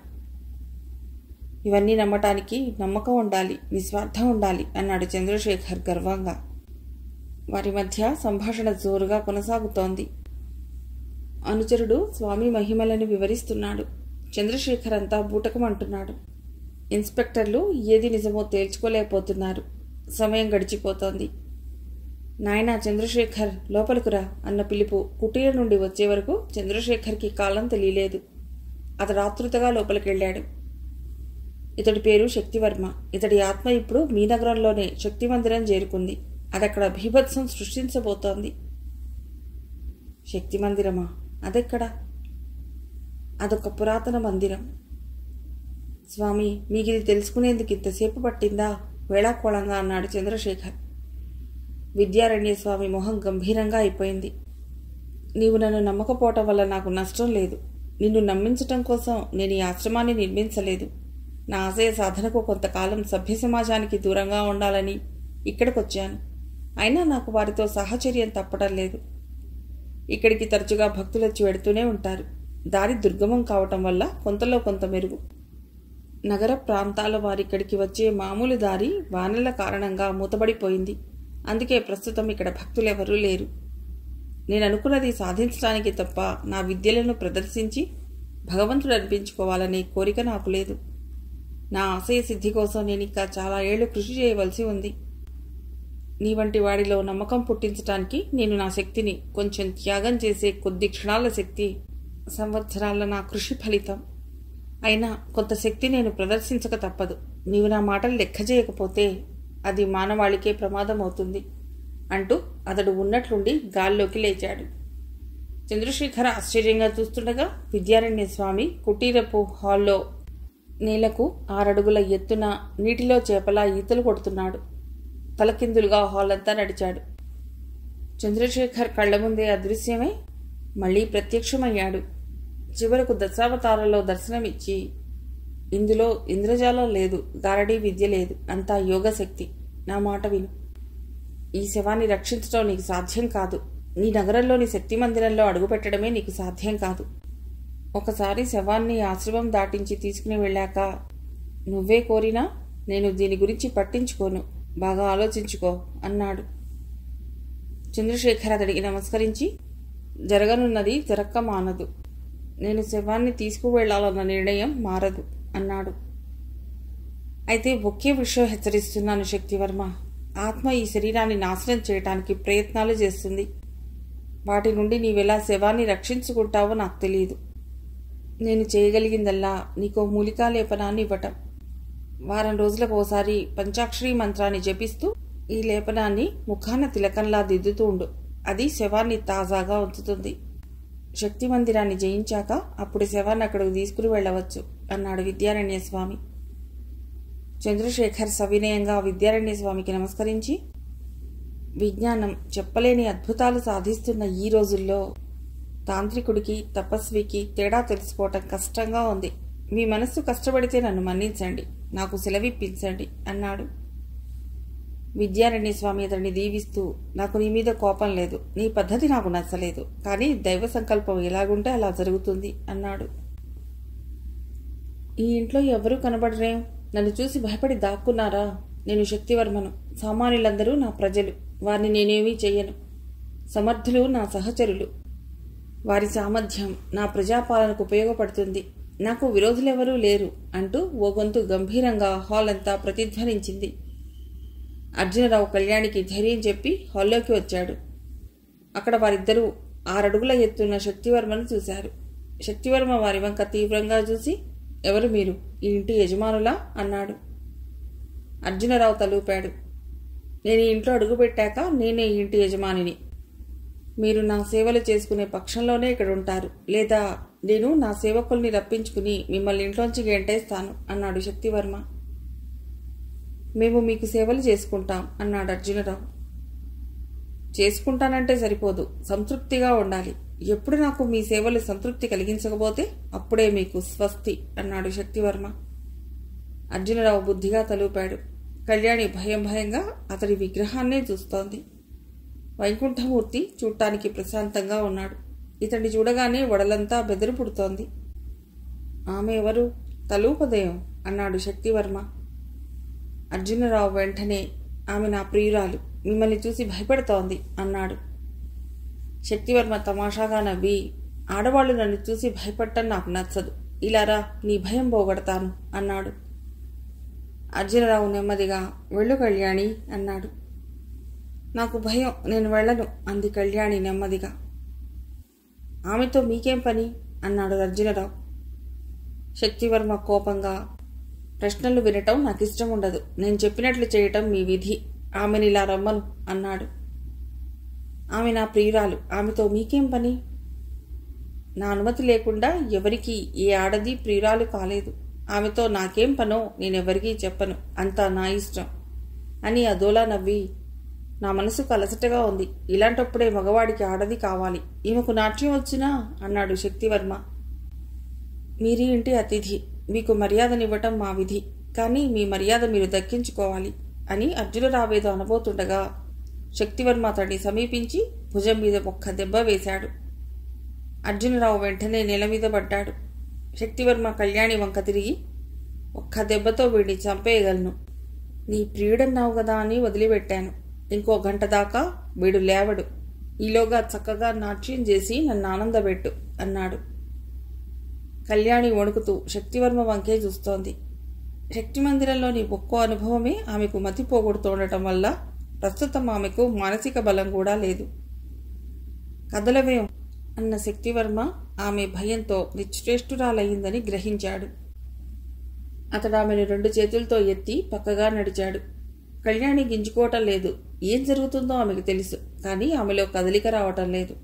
ఇవన్నీ నమ్మటానికి నమ్మకం ఉండాలి నిస్వార్థం ఉండాలి అన్నాడు చంద్రశేఖర్ గర్వంగా వారి మధ్య సంభాషణ జోరుగా కొనసాగుతోంది అనుచరుడు స్వామి మహిమలను వివరిస్తున్నాడు చంద్రశేఖర్ అంతా బూటకమంటున్నాడు ఇన్స్పెక్టర్లు ఏది నిజమో తేల్చుకోలేకపోతున్నారు సమయం గడిచిపోతోంది నాయనా చంద్రశేఖర్ లోపలికురా అన్న పిలుపు కుటీర నుండి వచ్చే వరకు చంద్రశేఖర్కి కాలం తెలియలేదు అతడు ఆతృతగా లోపలికెళ్ళాడు ఇతడి పేరు శక్తివర్మ ఇతడి ఆత్మ ఇప్పుడు మీ నగరంలోనే శక్తి మందిరం చేరుకుంది అదక్కడ భీభత్సం సృష్టించబోతోంది శక్తి మందిరమా అదెక్కడా అదొక పురాతన మందిరం స్వామి మీకు ఇది తెలుసుకునేందుకు ఇంతసేపు పట్టిందా వేళాకోళంగా అన్నాడు చంద్రశేఖర్ విద్యారణ్య స్వామి మొహం గంభీరంగా అయిపోయింది నీవు నన్ను నమ్మకపోవటం వల్ల నాకు నష్టం లేదు నిన్ను నమ్మించటం కోసం నేను ఈ ఆశ్రమాన్ని నిర్మించలేదు నా ఆశయ సాధనకు కొంతకాలం సభ్య సమాజానికి దూరంగా ఉండాలని ఇక్కడికొచ్చాను అయినా నాకు వారితో సాహచర్యం తప్పడం లేదు ఇక్కడికి తరచుగా భక్తులు వచ్చి వెడుతూనే ఉంటారు దారి దుర్గమం కావటం వల్ల కొంతలో కొంత మెరుగు నగర ప్రాంతాల వారిక్కడికి వచ్చే మామూలు దారి వానల కారణంగా మూతబడిపోయింది అందుకే ప్రస్తుతం ఇక్కడ భక్తులెవరూ లేరు నేను అనుకున్నది సాధించడానికి తప్ప నా విద్యలను ప్రదర్శించి భగవంతుడు అనిపించుకోవాలనే కోరిక నాకు లేదు నా ఆశయ సిద్ధి కోసం నేను ఇంకా చాలా ఏళ్లు కృషి చేయవలసి ఉంది నీ వంటి వాడిలో నమ్మకం పుట్టించటానికి నేను నా శక్తిని కొంచెం త్యాగం చేసే కొద్ది క్షణాల శక్తి సంవత్సరాల నా కృషి ఫలితం అయినా కొంత శక్తి నేను ప్రదర్శించక తప్పదు నీవు నా మాటలు లెక్క చేయకపోతే అది మానవాళికే ప్రమాదం అవుతుంది అంటూ అతడు ఉన్నట్లుండి గాల్లోకి లేచాడు చంద్రశేఖర ఆశ్చర్యంగా చూస్తుండగా విద్యారణ్య స్వామి కుటీరపు హాల్లో నేలకు ఆరడుగుల ఎత్తున నీటిలో చేపలా ఈతలు కొడుతున్నాడు తలకిందులుగా హాలంతా నడిచాడు చంద్రశేఖర్ కళ్ల ముందే అదృశ్యమై మళ్ళీ ప్రత్యక్షమయ్యాడు చివరకు దశావతారంలో దర్శనమిచ్చి ఇందులో ఇంద్రజాలం లేదు గారడీ విద్య లేదు అంతా యోగశక్తి నా మాట విను ఈ శవాన్ని రక్షించడం నీకు సాధ్యం కాదు నీ నగరంలోని శక్తి మందిరంలో అడుగుపెట్టడమే నీకు సాధ్యం కాదు ఒకసారి శవాన్ని ఆశ్రమం దాటించి తీసుకుని వెళ్ళాక నువ్వే కోరినా నేను దీని గురించి పట్టించుకోను బాగా ఆలోచించుకో అన్నాడు చంద్రశేఖర్ అతడికి నమస్కరించి జరగనున్నది జరక్క మానదు నేను శవాన్ని తీసుకువెళ్లాలన్న నిర్ణయం మారదు అన్నాడు అయితే ఒకే విషయం హెచ్చరిస్తున్నాను శక్తివర్మ ఆత్మ ఈ శరీరాన్ని నాశనం చేయటానికి ప్రయత్నాలు చేస్తుంది వాటి నుండి నీవెలా శవాన్ని రక్షించుకుంటావో నాకు తెలియదు నేను చేయగలిగిందల్లా నీకో మూలికా లేపనాన్ని ఇవ్వటం వారం రోజులకు ఓసారి పంచాక్షరి మంత్రాన్ని జపిస్తూ ఈ లేపనాన్ని ముఖాన తిలకంలా దిద్దుతూ ఉండు అది శవాన్ని తాజాగా ఉంచుతుంది శక్తి మందిరాన్ని జయించాక అప్పుడు శవాన్ని అక్కడికి తీసుకుని వెళ్ళవచ్చు అన్నాడు విద్యారణ్య స్వామి చంద్రశేఖర్ సవినయంగా విద్యారణ్య స్వామికి నమస్కరించి విజ్ఞానం చెప్పలేని అద్భుతాలు సాధిస్తున్న ఈ రోజుల్లో తాంత్రికుడికి తపస్వికి తేడా తెలుసుకోవటం కష్టంగా ఉంది మీ మనస్సు కష్టపడితే నన్ను మన్నించండి నాకు సెలవిప్పించండి అన్నాడు విద్యారణ్య స్వామి అతన్ని దీవిస్తూ నాకు నీ మీద కోపం లేదు నీ పద్ధతి నాకు నచ్చలేదు కానీ దైవ సంకల్పం ఎలాగుంటే అలా జరుగుతుంది అన్నాడు ఈ ఇంట్లో ఎవరూ కనబడరేం నన్ను చూసి భయపడి దాక్కున్నారా నేను శక్తివర్మను సామాన్యులందరూ నా ప్రజలు వారిని నేనేమీ చెయ్యను సమర్థులు నా సహచరులు వారి సామర్థ్యం నా ప్రజాపాలనకు ఉపయోగపడుతుంది నాకు విరోధులెవరూ లేరు అంటూ ఓ గొంతు గంభీరంగా హాల్ అంతా ప్రతిధ్వనించింది అర్జునరావు కళ్యాణికి ధైర్యం చెప్పి హాల్లోకి వచ్చాడు అక్కడ వారిద్దరూ ఆరడుగుల ఎత్తున్న శక్తివర్మను చూశారు శక్తివర్మ వారి వంక తీవ్రంగా చూసి ఎవరు మీరు ఈ ఇంటి యజమానులా అన్నాడు అర్జునరావు తలూపాడు నేను ఈ ఇంట్లో అడుగుపెట్టాక నేనే ఈ ఇంటి యజమానిని మీరు నా సేవలు చేసుకునే పక్షంలోనే ఇక్కడ ఉంటారు లేదా నేను నా సేవకుల్ని రప్పించుకుని మిమ్మల్ని ఇంట్లోంచి గెంటేస్తాను అన్నాడు శక్తివర్మ మేము మీకు సేవలు చేసుకుంటాం అన్నాడు అర్జునరావు చేసుకుంటానంటే సరిపోదు సంతృప్తిగా ఉండాలి ఎప్పుడు నాకు మీ సేవలు సంతృప్తి కలిగించకపోతే అప్పుడే మీకు స్వస్తి అన్నాడు శక్తివర్మ అర్జునరావు బుద్ధిగా తలూపాడు కళ్యాణి భయం భయంగా అతడి విగ్రహాన్నే చూస్తోంది వైకుంఠమూర్తి చూడటానికి ప్రశాంతంగా ఉన్నాడు ఇతన్ని చూడగానే వడలంతా బెదిరి పుడుతోంది ఆమె ఎవరు తలూపదేయం అన్నాడు శక్తివర్మ అర్జునరావు వెంటనే ఆమె నా ప్రియురాలు మిమ్మల్ని చూసి భయపడుతోంది అన్నాడు శక్తివర్మ తమాషాగా నవ్వి ఆడవాళ్లు నన్ను చూసి భయపడటం నాకు నచ్చదు ఇలారా నీ భయం పోగొడతాను అన్నాడు అర్జునరావు నెమ్మదిగా వెళ్ళు కళ్యాణి అన్నాడు నాకు భయం నేను వెళ్ళను అంది కళ్యాణి నెమ్మదిగా ఆమెతో మీకేం పని అన్నాడు అర్జునరావు శక్తివర్మ కోపంగా ప్రశ్నలు వినటం నాకు ఇష్టం ఉండదు నేను చెప్పినట్లు చేయటం మీ విధి ఆమెని ఇలా రమ్మను అన్నాడు ఆమె నా ప్రియురాలు ఆమెతో మీకేం పని నా అనుమతి లేకుండా ఎవరికి ఏ ఆడది ప్రియురాలు కాలేదు ఆమెతో నాకేం పనో నేనెవరికీ చెప్పను అంతా నా ఇష్టం అని అదోలా నవ్వి నా మనసుకు అలసటగా ఉంది ఇలాంటప్పుడే మగవాడికి ఆడది కావాలి ఈమెకు నాట్యం వచ్చినా అన్నాడు శక్తివర్మ మీరీ ఇంటి అతిథి మీకు మర్యాదనివ్వటం మా విధి కానీ మీ మర్యాద మీరు దక్కించుకోవాలి అని అర్జునరావేదో అనబోతుండగా శక్తివర్మ అతడిని సమీపించి భుజం మీద ఒక్క దెబ్బ వేశాడు అర్జునరావు వెంటనే నేల మీద పడ్డాడు శక్తివర్మ కళ్యాణి వంక తిరిగి ఒక్క దెబ్బతో వీడిని చంపేయగలను నీ ప్రియుడన్నావు కదా అని వదిలిపెట్టాను ఇంకో గంట దాకా వీడు లేవడు ఈలోగా చక్కగా నాట్యం చేసి నన్ను ఆనందపెట్టు అన్నాడు కళ్యాణి వణుకుతూ శక్తివర్మ వంకే చూస్తోంది శక్తి మందిరంలోని ఒక్కో అనుభవమే ఆమెకు మతి పోగొడుతుండటం వల్ల ప్రస్తుతం ఆమెకు మానసిక బలం కూడా లేదు కదలవేం అన్న శక్తివర్మ ఆమె భయంతో నిశ్చేష్టురాలయ్యిందని గ్రహించాడు అతడు ఆమెను రెండు చేతులతో ఎత్తి పక్కగా నడిచాడు కళ్యాణి గింజుకోవటం లేదు ఏం జరుగుతుందో ఆమెకు తెలుసు కానీ ఆమెలో కదలిక రావటం లేదు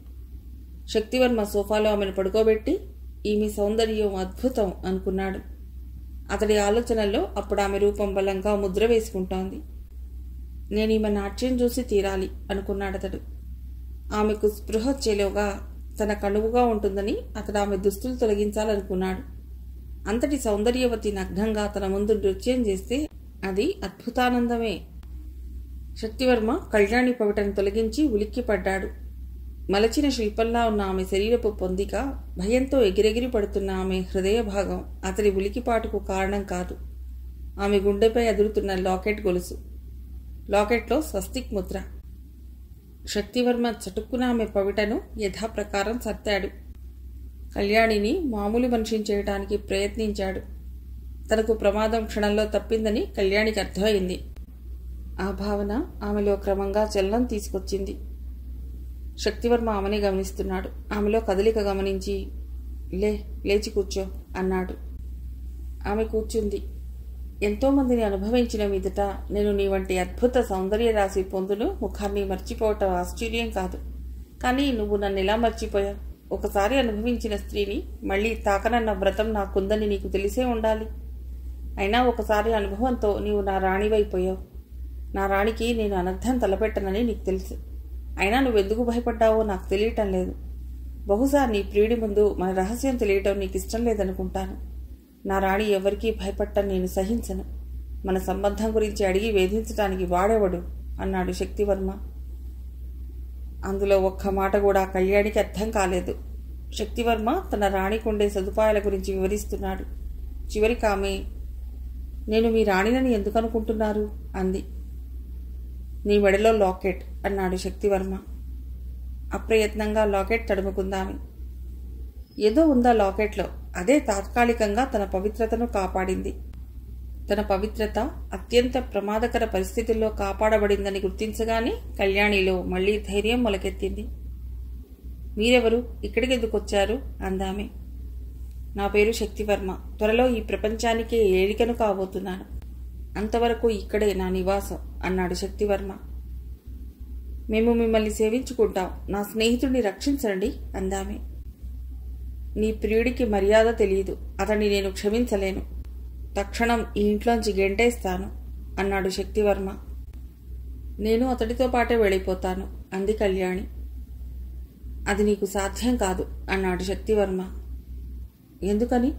శక్తివర్మ సోఫాలో ఆమెను పడుకోబెట్టి ఈమె సౌందర్యం అద్భుతం అనుకున్నాడు అతడి ఆలోచనల్లో అప్పుడు ఆమె రూపం బలంగా ముద్ర వేసుకుంటోంది నేను ఈమె నాట్యం చూసి తీరాలి అనుకున్నాడతడు ఆమెకు స్పృహ వచ్చేలోగా తన కనువుగా ఉంటుందని అతడు ఆమె దుస్తులు తొలగించాలనుకున్నాడు అంతటి సౌందర్యవతి నగ్నంగా తన ముందు నృత్యం చేస్తే అది అద్భుతానందమే శక్తివర్మ కళ్యాణి పవిటను తొలగించి ఉలిక్కిపడ్డాడు మలచిన శిల్పంలా ఉన్న ఆమె శరీరపు పొందిక భయంతో ఎగిరెగిరి పడుతున్న ఆమె హృదయ భాగం అతడి ఉలికిపాటుకు కారణం కాదు ఆమె గుండెపై ఎదురుతున్న లాకెట్ గొలుసు లాకెట్లో స్వస్తిక్ ముద్ర శక్తివర్మ చటుక్కున ఆమె పవిటను యథాప్రకారం సర్తాడు కళ్యాణిని మామూలు మనిషిని చేయడానికి ప్రయత్నించాడు తనకు ప్రమాదం క్షణంలో తప్పిందని కళ్యాణికి అర్థమైంది ఆ భావన ఆమెలో క్రమంగా చలనం తీసుకొచ్చింది శక్తివర్మ ఆమెని గమనిస్తున్నాడు ఆమెలో కదలిక గమనించి లే లేచి కూర్చో అన్నాడు ఆమె కూర్చుంది ఎంతోమందిని అనుభవించిన మీదట నేను నీ వంటి అద్భుత సౌందర్య రాశి పొందును ముఖాన్ని మర్చిపోవటం ఆశ్చర్యం కాదు కానీ నువ్వు నన్ను ఎలా మర్చిపోయావు ఒకసారి అనుభవించిన స్త్రీని మళ్ళీ తాకనన్న వ్రతం నాకుందని నీకు తెలిసే ఉండాలి అయినా ఒకసారి అనుభవంతో నీవు నా రాణివైపోయావు నా రాణికి నేను అనర్థం తలపెట్టనని నీకు తెలుసు అయినా నువ్వెందుకు భయపడ్డావో నాకు తెలియటం లేదు బహుశా నీ ప్రియుడి ముందు మన రహస్యం తెలియటం నీకు ఇష్టం లేదనుకుంటాను నా రాణి ఎవరికీ భయపడటం నేను సహించను మన సంబంధం గురించి అడిగి వేధించడానికి వాడేవాడు అన్నాడు శక్తివర్మ అందులో ఒక్క మాట కూడా కళ్యాణికి అర్థం కాలేదు శక్తివర్మ తన రాణికుండే సదుపాయాల గురించి వివరిస్తున్నాడు చివరికి ఆమె నేను మీ రాణినని ఎందుకు అనుకుంటున్నారు అంది నీ మెడలో లాకెట్ అన్నాడు శక్తివర్మ అప్రయత్నంగా లాకెట్ తడుముకుందామి ఏదో ఉందా లాకెట్లో అదే తాత్కాలికంగా తన పవిత్రతను కాపాడింది తన పవిత్రత అత్యంత ప్రమాదకర పరిస్థితుల్లో కాపాడబడిందని గుర్తించగానే కళ్యాణిలో మళ్లీ ధైర్యం మొలకెత్తింది మీరెవరు ఇక్కడికి ఎందుకు వచ్చారు అందామె నా పేరు శక్తివర్మ త్వరలో ఈ ప్రపంచానికే ఏలికను కాబోతున్నాను అంతవరకు ఇక్కడే నా నివాసం అన్నాడు శక్తివర్మ మేము మిమ్మల్ని సేవించుకుంటాం నా స్నేహితుడిని రక్షించండి అందామె నీ ప్రియుడికి మర్యాద తెలియదు అతన్ని నేను క్షమించలేను తక్షణం ఈ ఇంట్లోంచి గెంటేస్తాను అన్నాడు శక్తివర్మ నేను అతడితో పాటే వెళ్ళిపోతాను అంది కళ్యాణి అది నీకు సాధ్యం కాదు అన్నాడు శక్తివర్మ ఎందుకని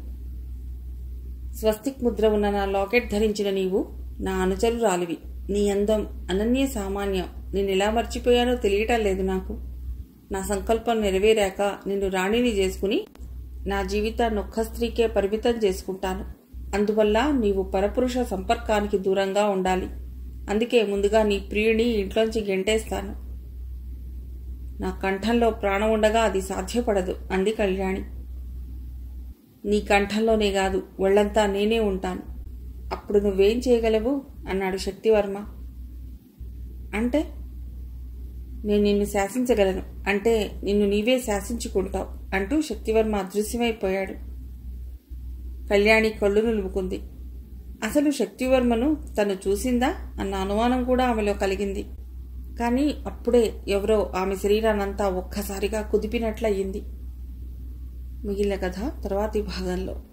స్వస్తిక్ ముద్ర ఉన్న నా లాకెట్ ధరించిన నీవు నా అనుచరురాలివి నీ అందం అనన్య సామాన్యం నేను ఎలా మర్చిపోయానో తెలియటం లేదు నాకు నా సంకల్పం నెరవేరాక నిన్ను రాణిని చేసుకుని నా జీవితాన్ని ఒక్క స్త్రీకే పరిమితం చేసుకుంటాను అందువల్ల నీవు పరపురుష సంపర్కానికి దూరంగా ఉండాలి అందుకే ముందుగా నీ ప్రియుని ఇంట్లోంచి గెంటేస్తాను నా కంఠంలో ప్రాణం ఉండగా అది సాధ్యపడదు అంది కళ్యాణి నీ కంఠంలోనే కాదు ఒళ్ళంతా నేనే ఉంటాను అప్పుడు నువ్వేం చేయగలవు అన్నాడు శక్తివర్మ అంటే నేను నిన్ను శాసించగలను అంటే నిన్ను నీవే శాసించుకుంటావు అంటూ శక్తివర్మ అదృశ్యమైపోయాడు కళ్యాణి కళ్ళు నిలుపుకుంది అసలు శక్తివర్మను తను చూసిందా అన్న అనుమానం కూడా ఆమెలో కలిగింది కానీ అప్పుడే ఎవరో ఆమె శరీరానంతా ఒక్కసారిగా కుదిపినట్లయింది మిగిలిన కథ తర్వాతి భాగంలో